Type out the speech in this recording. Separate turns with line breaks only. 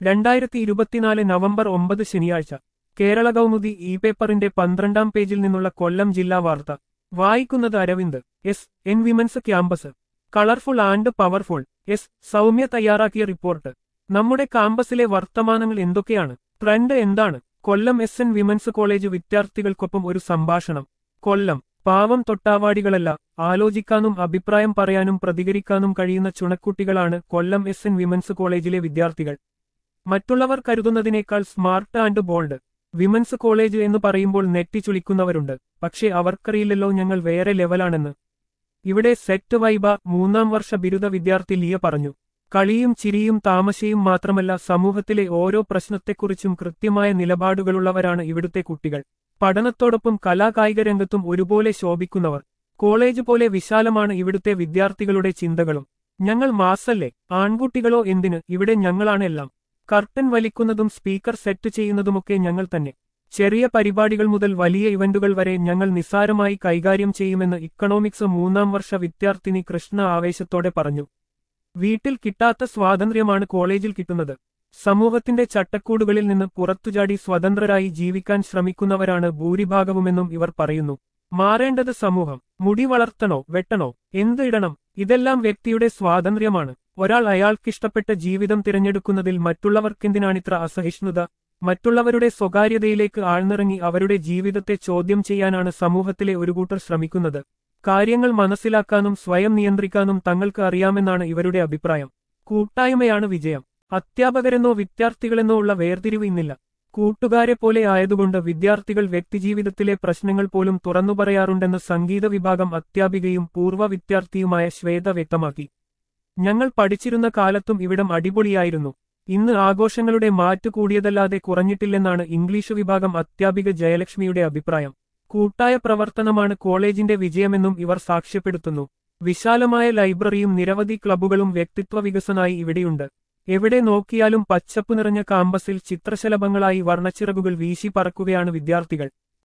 രണ്ടായിരത്തി ഇരുപത്തിനാല് നവംബർ ഒമ്പത് ശനിയാഴ്ച കേരള കൗമുദി ഇ പേപ്പറിന്റെ പന്ത്രണ്ടാം പേജിൽ നിന്നുള്ള കൊല്ലം ജില്ലാ വാർത്ത വായിക്കുന്നത് Aravind S N women's campus colourful and powerful S Soumya തയ്യാറാക്കിയ റിപ്പോർട്ട് നമ്മുടെ കാമ്പസിലെ വർത്തമാനങ്ങൾ എന്തൊക്കെയാണ് ട്രെൻഡ് എന്താണ് Kollam S N women's college വിദ്യാർത്ഥികൾക്കൊപ്പം ഒരു സംഭാഷണം കൊല്ലം പാവം തൊട്ടാവാടികളല്ല ആലോചിക്കാനും അഭിപ്രായം പറയാനും പ്രതികരിക്കാനും കഴിയുന്ന ചുണക്കുട്ടികളാണ് കൊല്ലം എസ് എൻ വിമൻസ് കോളേജിലെ വിദ്യാർത്ഥികൾ മറ്റുള്ളവർ കരുതുന്നതിനേക്കാൾ smart and bold women's college എന്ന് പറയുമ്പോൾ നെറ്റിച്ചുളിക്കുന്നവരുണ്ട് പക്ഷേ അവർക്കറിയില്ലല്ലോ ഞങ്ങൾ വേറെ ലെവലാണെന്ന് ഇവിടെ സെറ്റ് വൈബ മൂന്നാം വർഷ ബിരുദ വിദ്യാർത്ഥി ലിയ പറഞ്ഞു കളിയും ചിരിയും താമശയും മാത്രമല്ല സമൂഹത്തിലെ ഓരോ പ്രശ്നത്തെക്കുറിച്ചും കൃത്യമായ നിലപാടുകളുള്ളവരാണ് ഇവിടുത്തെ കുട്ടികൾ പഠനത്തോടൊപ്പം കലാകായിക രംഗത്തും ഒരുപോലെ ശോഭിക്കുന്നവർ കോളേജ് പോലെ വിശാലമാണ് ഇവിടുത്തെ വിദ്യാർത്ഥികളുടെ ചിന്തകളും ഞങ്ങൾ മാസല്ലേ ആൺകുട്ടികളോ എന്തിന് ഇവിടെ ഞങ്ങളാണ് എല്ലാം കർട്ടൻ വലിക്കുന്നതും സ്പീക്കർ സെറ്റ് ചെയ്യുന്നതുമൊക്കെ ഞങ്ങൾ തന്നെ ചെറിയ പരിപാടികൾ മുതൽ വലിയ ഇവന്റുകൾ വരെ ഞങ്ങൾ നിസ്സാരമായി കൈകാര്യം ചെയ്യുമെന്ന് ഇക്കണോമിക്സ് മൂന്നാം വർഷ വിദ്യാർത്ഥിനി കൃഷ്ണ ആവേശത്തോടെ പറഞ്ഞു വീട്ടിൽ കിട്ടാത്ത സ്വാതന്ത്ര്യമാണ് കോളേജിൽ കിട്ടുന്നത് സമൂഹത്തിന്റെ ചട്ടക്കൂടുകളിൽ നിന്ന് പുറത്തുചാടി സ്വതന്ത്രരായി ജീവിക്കാൻ ശ്രമിക്കുന്നവരാണ് ഭൂരിഭാഗവുമെന്നും ഇവർ പറയുന്നു മാറേണ്ടത് സമൂഹം മുടി വളർത്തണോ വെട്ടണോ എന്ത് ഇടണം ഇതെല്ലാം വ്യക്തിയുടെ സ്വാതന്ത്ര്യമാണ് ഒരാൾ അയാൾക്കിഷ്ടപ്പെട്ട ജീവിതം തിരഞ്ഞെടുക്കുന്നതിൽ മറ്റുള്ളവർക്കെന്തിനാണിത്ര അസഹിഷ്ണുത മറ്റുള്ളവരുടെ സ്വകാര്യതയിലേക്ക് ആഴ്ന്നിറങ്ങി അവരുടെ ജീവിതത്തെ ചോദ്യം ചെയ്യാനാണ് സമൂഹത്തിലെ ഒരു കൂട്ടർ ശ്രമിക്കുന്നത് കാര്യങ്ങൾ മനസ്സിലാക്കാനും സ്വയം നിയന്ത്രിക്കാനും തങ്ങൾക്ക് അറിയാമെന്നാണ് ഇവരുടെ അഭിപ്രായം കൂട്ടായ്മയാണ് വിജയം അധ്യാപകരെന്നോ വിദ്യാർത്ഥികളെന്നോ ഉള്ള വേർതിരിവ് ഇന്നില്ല കൂട്ടുകാരെ പോലെ ആയതുകൊണ്ട് വിദ്യാർത്ഥികൾ വ്യക്തിജീവിതത്തിലെ പ്രശ്നങ്ങൾ പോലും തുറന്നു പറയാറുണ്ടെന്ന് സംഗീത വിഭാഗം അധ്യാപികയും പൂർവ്വ വിദ്യാർത്ഥിയുമായ ശ്വേത വ്യക്തമാക്കി ഞങ്ങൾ പഠിച്ചിരുന്ന കാലത്തും ഇവിടം അടിപൊളിയായിരുന്നു ഇന്ന് ആഘോഷങ്ങളുടെ മാറ്റു കൂടിയതല്ലാതെ കുറഞ്ഞിട്ടില്ലെന്നാണ് ഇംഗ്ലീഷ് വിഭാഗം അധ്യാപിക ജയലക്ഷ്മിയുടെ അഭിപ്രായം കൂട്ടായ പ്രവർത്തനമാണ് കോളേജിന്റെ വിജയമെന്നും ഇവർ സാക്ഷ്യപ്പെടുത്തുന്നു വിശാലമായ ലൈബ്രറിയും നിരവധി ക്ലബ്ബുകളും വ്യക്തിത്വ വികസനായി ഇവിടെയുണ്ട് എവിടെ നോക്കിയാലും പച്ചപ്പ് നിറഞ്ഞ കാമ്പസിൽ ചിത്രശലഭങ്ങളായി വർണ്ണച്ചിറകുകൾ വീശി പറക്കുകയാണ് വിദ്യാർത്ഥികൾ